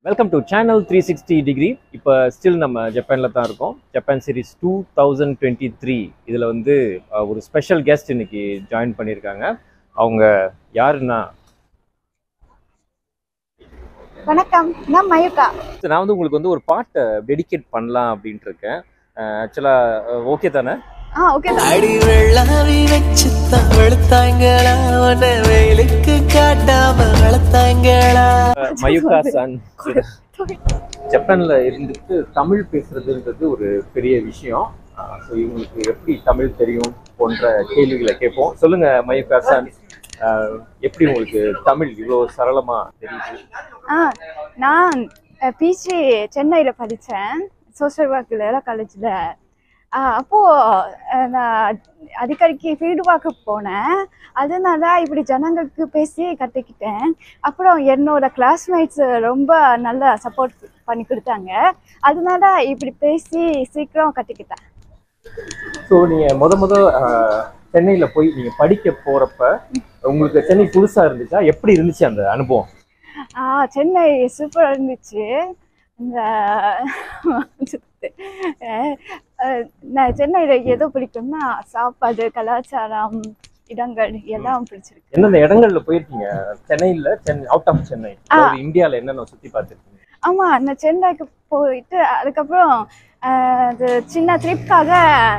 Welcome to channel three sixty degree இப்போ still நம்ம ஜப்பானில் தான் இருக்கோம் Japan series two thousand twenty three இதில் வந்து அஹ், ஒரு ஸ்பெஷல் கெஸ்ட் இன்னைக்கு ஜாயின் பண்ணியிருக்காங்க அவங்க யாருன்னா வணக்கம் நான் மயுகா நான் வந்து உங்களுக்கு வந்து ஒரு பாட்டை டெடிகேட் பண்ணலாம் அப்படின்ட்டு இருக்கேன் ஆக்சுவலாக ஓகே தானே ஆ ஓகே தான் அடி வெள்ளாவி வச்சு தான் வெளுத்தாங்களா உன்னை வெயிலுக்கு காட்டாம வளர்த்தாங்களா மயுகா சன் ஜப்பான்ல இருந்துட்டு தமிழ் பேசுறதுன்றது ஒரு பெரிய விஷயம் ஸோ இவங்களுக்கு எப்படி தமிழ் தெரியும் போன்ற கேள்விகளை கேட்போம் சொல்லுங்க மயுகா சான் ஆஹ், எப்படி உங்களுக்கு தமிழ் இவ்வளோ சரளமா தெரியுது ஆ நான் பிஜி சென்னையில் படித்தேன் சோஷியல் ஒர்க்கில் காலேஜில் அப்போது நான் அடிக்கடிக்கு ஃபீட்பேக்கு போனேன் அதனால இப்படி ஜனங்களுக்கு பேசி கற்றுக்கிட்டேன் அப்புறம் என்னோட கிளாஸ்மேட்ஸ் ரொம்ப நல்லா சப்போர்ட் பண்ணி கொடுத்தாங்க அதனால இப்படி பேசி சீக்கிரம் கற்றுக்கிட்டேன் ஸோ நீங்க முத முத ஆஹ், சென்னையில போய் நீங்க படிக்க போறப்ப உங்களுக்கு சென்னை புதுசா இருந்துச்சா எப்படி இருந்துச்சு அந்த அனுபவம் ஆ சென்னை சூப்பராக இருந்துச்சு இந்த அஹ், அஹ், நான் சென்னையில் எதோ பிடிக்கும்னா சாப்பாடு கலாச்சாரம் இடங்கள் எல்லாம் பிடிச்சிருக்கு எந்தெந்த இடங்கள்ல போயிருக்கீங்க சென்னையில சென்னை அவுட் ஆஃப் சென்னை அதாவது இந்தியால என்னென்ன சுத்தி பார்த்துருக்கீங்க ஆமாம் நான் சென்னைக்கு போயிட்டு அதுக்கப்புறம் அஹ், அது சின்ன ட்ரிப்காக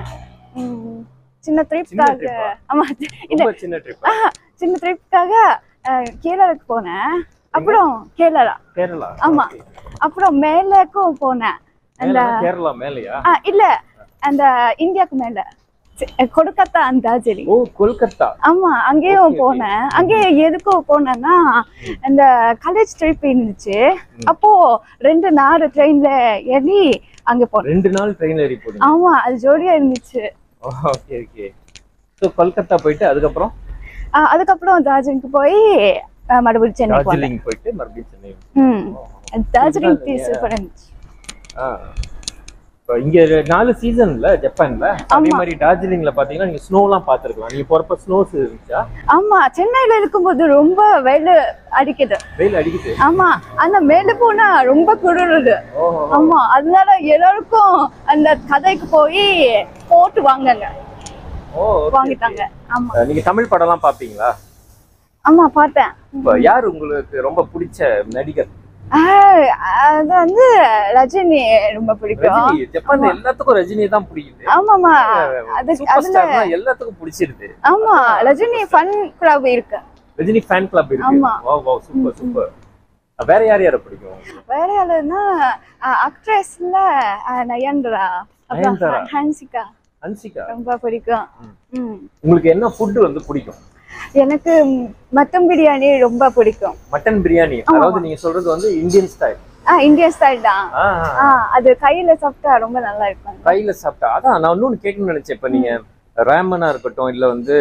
சின்ன ட்ரிப்காக trip ஆ? ஆமாம் இல்லை ரொம்ப சின்ன ட்ரிப் சின்ன ட்ரிப்காக கேரளாவுக்கு போனேன் அப்புறம் கேரளா கேரளா ஆமா. Okay. அப்புறம் மேலேக்கும் போனேன் அந்த மேலனா கேரளா மேலையா ஆ இல்ல அந்த இந்தியாக்கு மேல சி- கொல்கத்தா அந்த டார்ஜிலிங் ஓ கொல்கத்தா ஆமா அங்கேயும் Okay, okay. போனேன் அங்கே எதுக்கும் போனேன்னா அந்த காலேஜ் ட்ரிப் இருந்துச்சு அப்போ ரெண்டு நாள் ட்ரெயின்ல ஏறி அங்க போனேன் ரெண்டு நாள் ட்ரெயின்ல ஏறி போனீங்க ஆமா அது ஜோடியா இருந்துச்சு ஓகே ஓகே ஸோ கொல்கத்தா போயிட்டு அதுக்கப்புறம் ஆ, அதுக்கப்புறம் டார்ஜிலிங்க்கு போய் ஆ, மறுபடியும் சென்னை போனேன் டார்ஜிலிங் போயிட்டு மறுபடியும் சென்னை ம் டார்ஜிலிங் டீ சூப்பர் இருந்துச்சு ஆ இப்போ இங்க நாலு சீசன்ல ஜப்பான்ல அதே மாதிரி டார்ஜிலிங்ல பாத்தீங்கன்னா நீங்க ஸ்னோலாம் பார்த்திருக்கலாம் நீங்க போறப்ப ஸ்னோஸ் இருந்துச்சா ஆமா சென்னையில இருக்கும்போது ரொம்ப வெயில் அடிக்குது வெயில் அடிக்குது ஆமா ஆனா மேல போனா ரொம்ப குளிருது ஓஹோ ஆமா அதனால எல்லாருக்கும் அந்த கதைக்கு போய் போட்டு வாங்குங்க ஓ okay, வாங்கிட்டாங்க ஆமா okay. நீங்க தமிழ் படம்லாம் பாப்பீங்களா ஆமா பார்த்தேன் இப்போ யார் உங்களுக்கு ரொம்ப பிடிச்ச நடிகர் ஆஹ், அது வந்து ரஜினி ரொம்ப பிடிக்கும் ரஜினி ஜப்பான்ல எல்லாத்துக்கும் ரஜினி தான் பிடிக்குது ஆமாமா அது சூப்பர் அதுல ஸ்டார்னா எல்லாத்துக்கும் பிடிச்சிருது ஆமா ரஜினி ஃபன் கிளப் இருக்கு ரஜினி ஃபேன் கிளப் இருக்கு ஆமா. வா வா சூப்பர் சூப்பர் வேற யார் யாரை பிடிக்கும் வேற யாருன்னா அக்ட்ரஸ்ல நயன்தரா அப்புறம் நயன்தாரா. ஹன்சிகா அன்சிகா ரொம்ப பிடிக்கும் ம் உங்களுக்கு என்ன ஃபுட் வந்து பிடிக்கும் எனக்கு மட்டன் பிரியாணி ரொம்ப பிடிக்கும் மட்டன் பிரியாணி அதாவது நீங்க சொல்றது வந்து இந்தியன் ஸ்டைல் ஆ இந்தியன் ஸ்டைல் தான் ஆ அது கையில சாப்பிட்டா ரொம்ப நல்லா இருக்கும் கையில சாப்பிட்டா அதான் நான் இன்னொன்னு கேட்கணும்னு நினைச்சேன் இப்ப நீங்க ரேமனா இருக்கட்டும் இல்ல வந்து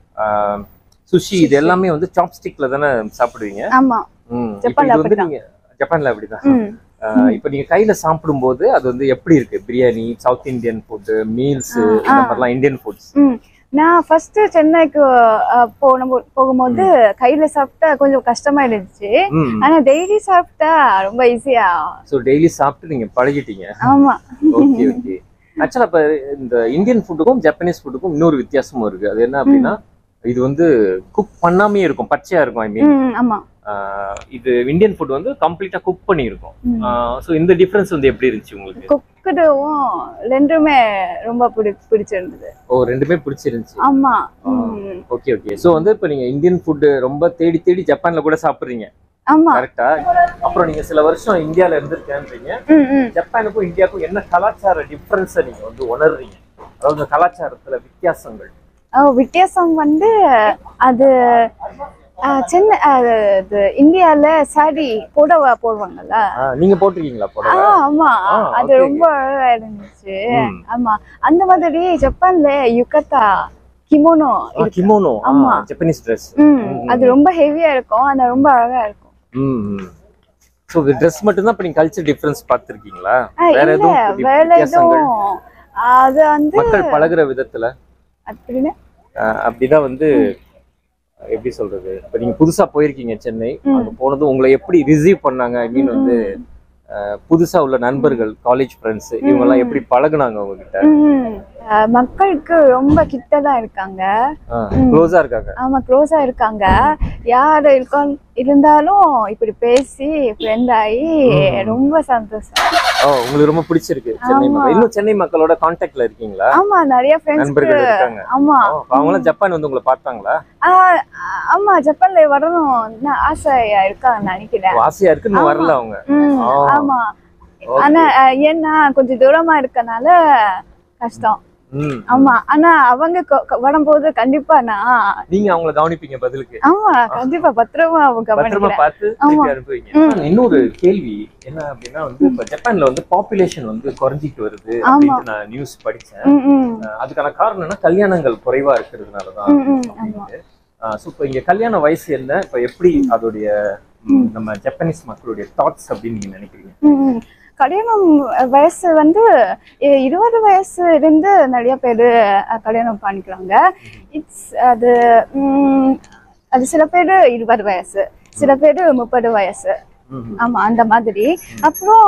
சுஷி இது எல்லாமே வந்து சாப்ஸ்டிக்ல தானே சாப்பிடுவீங்க ஆமா ம். இப்ப ஜப்பான்ல இது வந்து அப்படிதான். நீங்க ஜப்பான்ல அப்படிதான் ம் ஆஹ் இப்ப நீங்க கையில சாப்பிடும்போது அது வந்து எப்படி இருக்கு biryani South Indian food meals இந்த மாதிரிலாம் இந்தியன் ஃபுட்ஸ் ம் நான் ஃபர்ஸ்ட் சென்னைக்கு ஆ, போன போ- போகும்போது கையில சாப்பிட்டா கொஞ்சம் கஷ்டமா இருந்துச்சு ஆனா டெய்லி சாப்பிட்டா ரொம்ப ஈஸியா ஸோ டெய்லி சாப்பிட்டு நீங்க பழகிட்டீங்க ஆமா ஓகே ஓகே ஆக்சுவலா இப்ப இந்த இந்தியன் ஃபுட்டுக்கும் ஜப்பானீஸ் ஃபுட்டுக்கும் இன்னொரு வித்தியாசமும் இருக்கு அது என்ன அப்படின்னா இது வந்து குக் பண்ணாமே இருக்கும் பச்சையா இருக்கும் ஐ மீன் ம் ஆமா இது இந்தியன் ஃபுட் வந்து கம்ப்ளீட்டா குக் பண்ணி இருக்கும் ஸோ இந்த டிஃபரன்ஸ் வந்து எப்படி இருந்துச்சு உங்களுக்கு குக்குடும் ரெண்டுமே ரொம்ப பிடி பிடிச்சிருந்தது ஓ ரெண்டுமே பிடிச்சிருந்துச்சு ஆமா ம் ஓகே ஓகே ஸோ வந்து இப்போ நீங்க இந்தியன் ஃபுட் ரொம்ப தேடி தேடி ஜப்பான்ல கூட சாப்பிடுறீங்க ஆமா கரெக்டா அப்புறம் நீங்க சில வருஷம் இந்தியால இருந்திருக்கேன்றீங்க ம் ம் ஜப்பானுக்கும் இந்தியாவுக்கும் என்ன கலாச்சார டிஃபரன்ஸை நீங்க வந்து உணர்றீங்க அதாவது கலாச்சாரத்துல வித்தியாசங்கள் ஓ வித்தியாசம் வந்து அது ஆ, சென்னை அது இது இந்தியால சாரி புடவை போடுவாங்கல்ல ஆ, நீங்க போட்டிருக்கீங்களா ஆ புடவை ஆமா ஆ, அது okay, ரொம்ப அழகா இருந்துச்சு ம். ஆமா அந்த மாதிரி ஜப்பான்ல யுகத்தா கிமோனோ இருக்கு கிமோனோ ஆமா. ஜப்பனீஸ் ட்ரெஸ் ம் அது ரொம்ப ஹெவியா இருக்கும் ஆனா ரொம்ப அழகா இருக்கும் ம் ஸோ ட்ரெஸ் மட்டும் தான் இப்போ நீங்க கல்ச்சர் டிஃபரன்ஸ் பார்த்துருக்கீங்களா ஆ, வேற இல்ல எதுவும் புதிய வேற வித்தியாசங்கள் எதுவும் அது வந்து மக்கள் பழகுற விதத்துல அப்படின்னு ஆஹ் அப்படிதான் வந்து எப்படி சொல்றது இப்ப நீங்க புதுசா போயிருக்கீங்க சென்னை அங்க போனது உங்களை எப்படி ரிசீவ் பண்ணாங்க ஐ மீன் வந்து அஹ், புதுசா உள்ள நண்பர்கள் காலேஜ் ஃப்ரெண்ட்ஸ் இவங்க எல்லாம் எப்படி பழகுனாங்க உங்ககிட்ட ம். அஹ் மக்களுக்கு ரொம்ப கிட்ட தான் இருக்காங்க க்ளோஸா இருக்காங்க ஆமா க்ளோஸா இருக்காங்க யார் இருக்கோ இருந்தாலும் இப்படி பேசி ஃப்ரெண்ட் ஆகி ரொம்ப சந்தோஷம் ஓ உங்களுக்கு ரொம்ப பிடிச்சிருக்கு சென்னை ஆமா. மக்கள் இன்னும் சென்னை மக்களோட கான்டாக்ட்ல இருக்கீங்களா ஆமா நிறைய ஃப்ரெண்ட்ஸ்க்கு நண்பர்கள் இருக்காங்க ஆமா ஓ, அப்ப அவங்களாம் ஜப்பான் வந்து உங்களை பார்த்தாங்களா ஆஹ் ஆமா ஜப்பான்ல வரணும் ஆசையா இருக்கான்னு நினைக்கிறேன் ஓ, ஆசையா இருக்கு இன்னும் ஆமா. வரல அவங்க ம், ஆ. ஆமா Okay. ஆனா அஹ், ஏன்னா கொஞ்சம் தூரமா இருக்கனால கஷ்டம் ம். ஆமா ஆனா அவங்க கொ- கொ- வரும்போது கண்டிப்பா நான் நீங்க அவங்கள கவனிப்பீங்க பதிலுக்கு ஆமா கண்டிப்பா பத்திரமா அவங்க பத்திரமா கவனிக்கிறேன் பார்த்து ஆமா. திருப்பி அனுப்புவீங்க இன்னொரு கேள்வி என்ன அப்படின்னா வந்து இப்ப ஜப்பான்ல வந்து பாப்புலேஷன் வந்து குறைஞ்சிட்டு வருது அப்படின்ட்டு நான் நியூஸ் படிச்சேன் ம், ம், அஹ் அதுக்கான காரணம் என்ன கல்யாணங்கள் குறைவா இருக்கிறதுனாலதான் ம், ம், ஆமா. ஸோ இப்போ இங்க கல்யாண வயசு என்ன இப்போ எப்படி அதோடைய ம், நம்ம ஜப்பானீஸ் மக்களுடைய தாட்ஸ் அப்படின்னு நீங்க நினைக்கிறீங்க ம், ம். கல்யாணம் வயசு வந்து இ- இருபது வயசு இருந்து நிறைய பேர் கல்யாணம் பண்ணிக்கிறாங்க இட்ஸ் அது ம், அது சில பேர் இருபது வயசு சில பேர் முப்பது வயசு ம். ஆமா அந்த மாதிரி அப்புறம்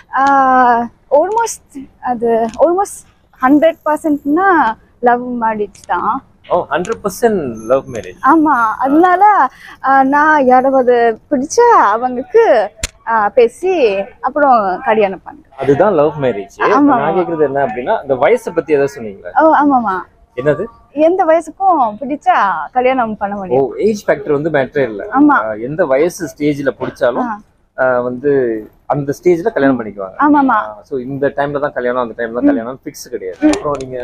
ஆல்மோஸ்ட் அது ஆல்மோஸ்ட் ஹண்ட்ரட் பர்சன்ட்னா லவ் மேரேஜ் தான் ஓ ஹண்ட்ரட் பர்சன்ட் லவ் மேரேஜ் ஆமா அதனால ஆஹ், நான் யாராவது பிடிச்ச அவங்களுக்கு ஆஹ், பேசி அப்புறம் கல்யாணம் பண்றேன் அதுதான் லவ் மேரேஜ் ஆமா. நான் கேக்குறது என்ன அப்படின்னா இந்த வயசை பத்தி ஏதாவது சொன்னீங்களா ஓ ஆமாமா என்னது எந்த வயசுக்கும் பிடிச்சா கல்யாணம் பண்ண ஓ முடியும் ஏஜ் ஃபேக்டர் வந்து மேட்டரே இல்ல ஆமா அஹ் எந்த வயசு ஸ்டேஜ்ல பிடிச்சாலும் ஆ. அஹ் வந்து அந்த ஸ்டேஜ்ல கல்யாணம் பண்ணிக்குவாங்க ஆமாமா ஸோ இந்த டைம்ல தான் கல்யாணம் அந்த டைம்ல தான் கல்யாணம் ஃபிக்ஸ் கிடையாது அப்புறம் நீங்க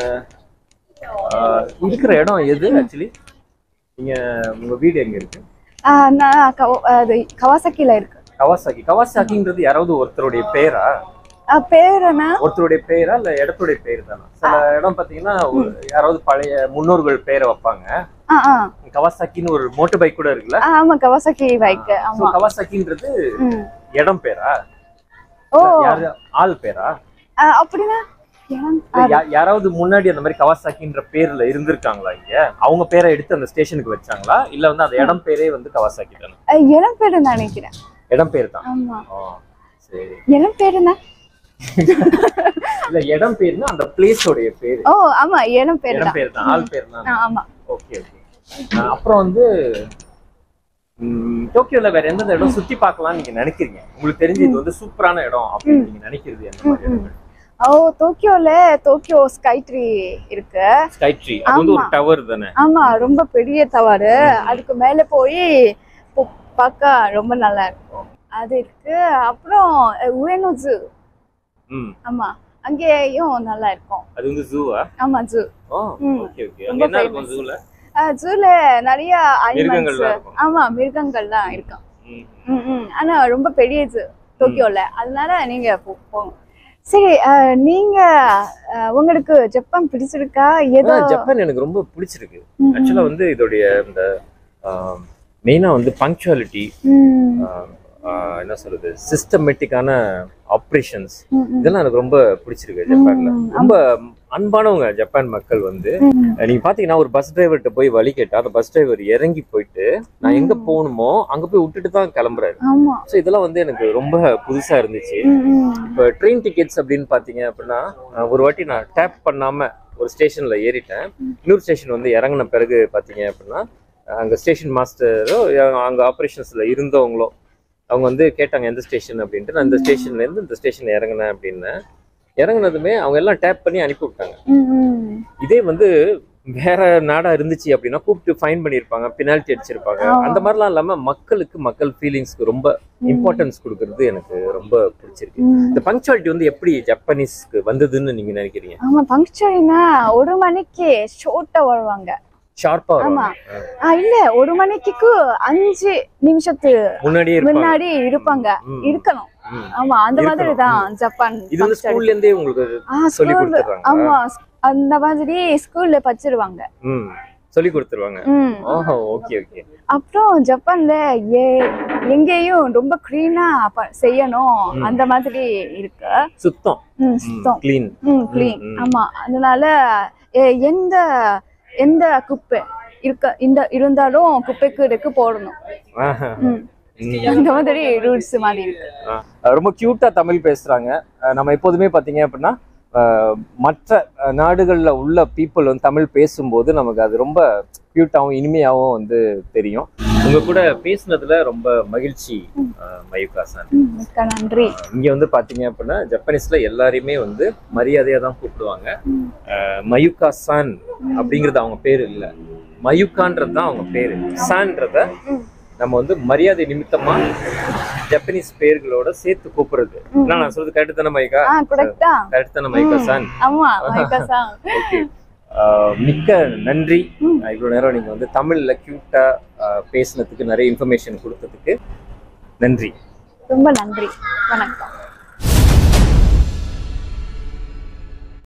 ஆஹ் இருக்கிற இடம் எது ஆக்சுவலி நீங்க உங்க வீடு எங்க இருக்கு ஆஹ், நான் கவ- அது கவாசக்கில இருக்கு கவாசாக்கி கவாசாக்கின்றது யாராவது ஒருத்தருடைய பேரா ஆஹ், பேர் என்ன ஒருத்தருடைய பேரா இல்ல இடத்துடைய பேர் தானா சில இடம் பாத்தீங்கன்னா ஒரு யாராவது பழைய முன்னோர்கள் பேரை வைப்பாங்க ஆ ஆ கவாசாக்கின்னு ஒரு மோட்டர் பைக் கூட இருக்குல்ல ஆ, ஆமா கவாசக்கி பைக் So, ஆமா கவாசாக்கின்றது ம். இடம் பேரா ஓ யாரு ஆள் பேரா ஆஹ், அப்படின்னா ஏன்? இல்ல யா- யாராவது முன்னாடி அந்த மாதிரி கவாசாக்கின்ற பேர்ல இருந்திருக்காங்களா இங்க அவங்க பேரை எடுத்து அந்த ஸ்டேஷனுக்கு வச்சாங்களா இல்ல வந்து அந்த இடம் பேரே வந்து கவாசாக்கி தானே ஆஹ், இளம் பேரு நினைக்கிறேன் இடம் பேர் தான் ஆமா ஆ, சரி இளம் பேருனா இல்ல இடம் பேர்னா அந்த பிளேஸோடைய பேரு ஓ ஆமா இளம் பேரு இடம் தான் பேர் தான் ஆள் பேர் தான் ஆ, ஆமா ஓகே ஓகே அப்புறம் வந்து ம், டோக்கியோல வேற எந்தெந்த இடம் சுத்தி பார்க்கலாம் நீங்க நினைக்கிறீங்க உங்களுக்கு தெரிஞ்சு இது வந்து சூப்பரான இடம் அப்படின்னு நீங்க நினைக்கிறது எந்த மாதிரி இடங்கள் ஓ டோக்கியோல டோக்கியோ ஸ்கை ட்ரீ இருக்கு ஸ்கை ட்ரீ அது வந்து ஒரு ஆமா. டவர் தானே ஆமா ரொம்ப பெரிய தவறு அதுக்கு மேல போய் போ- பார்க்க ரொம்ப நல்லா இருக்கும் அது இருக்கு அப்புறம் உயனோ ஜூ ம் ஆமா அங்கேயும் நல்லா இருக்கும் அது வந்து ஜூவா ஆமா ஜூ ஓ ம். ஓகே ஓகே ரொம்ப அங்க என்ன இருக்கும் famous. ஜூல ஜூல நிறைய அனிமல்ஸ் மிருகங்கள்லாம் இருக்கும். ஆமா மிருகங்கள்லாம் இருக்கும் ம் ம், ம். ஆனா ரொம்ப பெரிய ஜூ டோக்கியோல அதனால நீங்க போ- போங்க சரி அஹ், நீங்க அஹ், உங்களுக்கு ஜப்பான் பிடிச்சிருக்கா ஏதோ ஆ, ஜப்பான் எனக்கு ரொம்ப பிடிச்சிருக்கு ம், ம். ஆக்சுவலா வந்து இதோடைய இந்த மெயினா வந்து பங்க்சுவாலிட்டி ம், என்ன சொல்றது சிஸ்டமேட்டிக்கான ஆப்ரேஷன்ஸ் ம், ம். இதெல்லாம் எனக்கு ரொம்ப பிடிச்சிருக்கு ஜப்பான்ல ம், ரொம்ப அன்பானவங்க ஜப்பான் மக்கள் வந்து ம். நீங்க பாத்தீங்கன்னா ஒரு பஸ் டிரைவர்கிட்ட போய் வழி கேட்டா அந்த பஸ் டிரைவர் இறங்கி போயிட்டு நான் எங்க போகணுமோ அங்க போய் விட்டுட்டு தான் கிளம்புறாரு ஆமா ஸோ இதெல்லாம் வந்து எனக்கு ரொம்ப புதுசா இருந்துச்சு ம், ம். இப்போ ட்ரெயின் டிக்கெட்ஸ் அப்படின்னு பார்த்தீங்க அப்படின்னா அஹ் ஒரு வாட்டி நான் டேப் பண்ணாம ஒரு ஸ்டேஷன்ல ஏறிட்டேன் இன்னொரு ஸ்டேஷன் வந்து இறங்கின பிறகு பார்த்தீங்க அப்படின்னா அஹ் அங்க ஸ்டேஷன் மாஸ்டரோ அங்க ஆப்ரேஷன்ஸ்ல இருந்தவங்களோ அவங்க வந்து கேட்டாங்க எந்த ஸ்டேஷன் அப்படின்ட்டு நான் இந்த ஸ்டேஷன்ல இருந்து இந்த ஸ்டேஷன் இறங்கினேன் அப்படின்னேன் இறங்குனதுமே அவங்க எல்லாம் டேப் பண்ணி அனுப்பி விட்டாங்க ம், ம். இதே வந்து வேற நாடா இருந்துச்சு அப்படின்னா கூப்பிட்டு ஃபைன் பண்ணியிருப்பாங்க பெனால்ட்டி அடிச்சிருப்பாங்க ஆமா. அந்த மாதிரிலாம் இல்லாம மக்களுக்கு மக்கள் ஃபீலிங்ஸ்க்கு ரொம்ப இம்பார்ட்டன்ஸ் கொடுக்கறது எனக்கு ரொம்ப பிடிச்சிருக்கு ம். இந்த பங்க்சுவாலிட்டி வந்து எப்படி ஜப்பானீஸ்க்கு வந்ததுன்னு நீங்க நினைக்கிறீங்க ஆமா பங்க்சுவலினா ஒரு மணிக்கு ஷோர்ட்டா வருவாங்க ஷார்ப்பா ஆமா. ஆ, இல்ல ஒரு மணிக்கு அஞ்சு நிமிஷத்து முன்னாடியே இருப்பாங்க முன்னாடி இருப்பாங்க ம். இருக்கணும் ம். ஆமா அந்த மாதிரி இருக்கணும். தான் ஜப்பான் இது வந்து punctuality. ஸ்கூல்ல இருந்தே உங்களுக்கு ஆ, சொல்லி school- கொடுத்துறாங்க ஆமா அந்த மாதிரி ஸ்கூல்ல படிச்சிருவாங்க ம் சொல்லி கொடுத்துருவாங்க ம் ஓஹோ ஓகே ஓகே அப்புறம் ஜப்பான்ல ஏ எங்கேயும் ரொம்ப கிளீனா செய்யணும் ம். அந்த மாதிரி இருக்கு சுத்தம் ம், சுத்தம் க்ளீன் ம் க்ளீன் ம். ஆமா அதனால எ- எந்த எந்த குப்பை இருக்க இந்த இருந்தாலும் குப்பைக்கு எடுக்க போடணும் ம் அந்த மாதிரி ரூட்ஸ் மாதிரி இருக்கு அஹ் ரொம்ப கியூட்டா தமிழ் பேசுறாங்க அஹ் நம்ம எப்போதுமே பாத்தீங்க அப்படின்னா அஹ் மற்ற அஹ் நாடுகள்ல உள்ள பீப்புள் வந்து தமிழ் பேசும்போது நமக்கு அது ரொம்ப கியூட்டாவும் இனிமையாவும் வந்து தெரியும் உங்க கூட பேசுனதுல ரொம்ப மகிழ்ச்சி அஹ் மயூகா சார் ம், மிக்க நன்றி இங்க வந்து பாத்தீங்க அப்படின்னா ஜப்பானீஸ்ல எல்லாரையுமே வந்து மரியாதையா தான் கூப்பிடுவாங்க அஹ் மயூகா சான் அப்படிங்கிறது அவங்க பேரு இல்ல மயூகான்றது தான் அவங்க பேரு சான்றத நம்ம வந்து மரியாதை நிமித்தமா ஜப்பனீஸ் பேர்களோட சேர்த்து கூப்பிடுறது என்ன நான் சொல்றது கரெக்ட் தானே மைக்கா ஆ கரெக்டா கரெக்ட் தானே மைக்கா சான் ஆமா மைக்கா ஓகே மிக்க நன்றி அஹ் இவ்வளவு நேரம் நீங்க வந்து தமிழ்ல கியூட்டா பேசினதுக்கு நிறைய இன்ஃபர்மேஷன் கொடுத்ததுக்கு நன்றி ரொம்ப நன்றி வணக்கம்